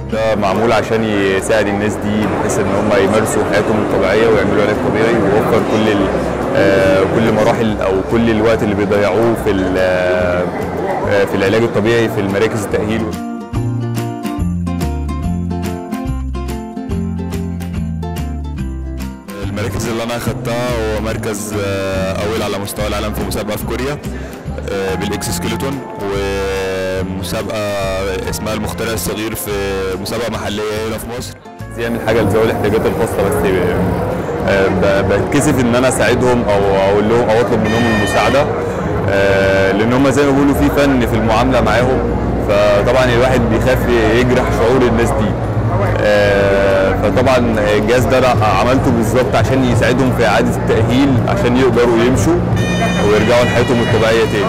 ده معمول عشان يساعد الناس دي بحيث ان هم يمارسوا حياتهم الطبيعيه ويعملوا علاج طبيعي ويوفر كل ال- آه، كل مراحل او كل الوقت اللي بيضيعوه في ال- آه، في العلاج الطبيعي في المراكز التاهيل المراكز اللي انا اخدتها هو مركز آه، اول على مستوى العالم في مسابقه في كوريا آه، بالاكس سكيلتون ومسابقه اسمها المخترع الصغير في مسابقه محليه هنا في مصر يعمل حاجه لذوي الاحتياجات الخاصه بس آه، ب- بتكسف ان انا اساعدهم او اقول لهم او اطلب منهم المساعده آه، لان هم زي ما بيقولوا في فن في المعامله معاهم فطبعا الواحد بيخاف يجرح شعور الناس دي آه، فطبعا الجهاز ده أنا عملته بالظبط عشان يساعدهم في اعاده التاهيل عشان يقدروا يمشوا ويرجعوا لحياتهم الطبيعيه تاني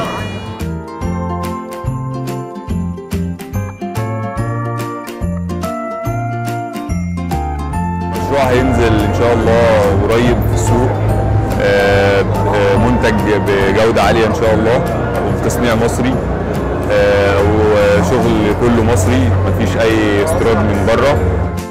المشروع هينزل ان شاء الله قريب في السوق آه، آه، منتج بجوده عاليه ان شاء الله وبتصنيع مصري آه، وشغل كله مصري مفيش اي استيراد من بره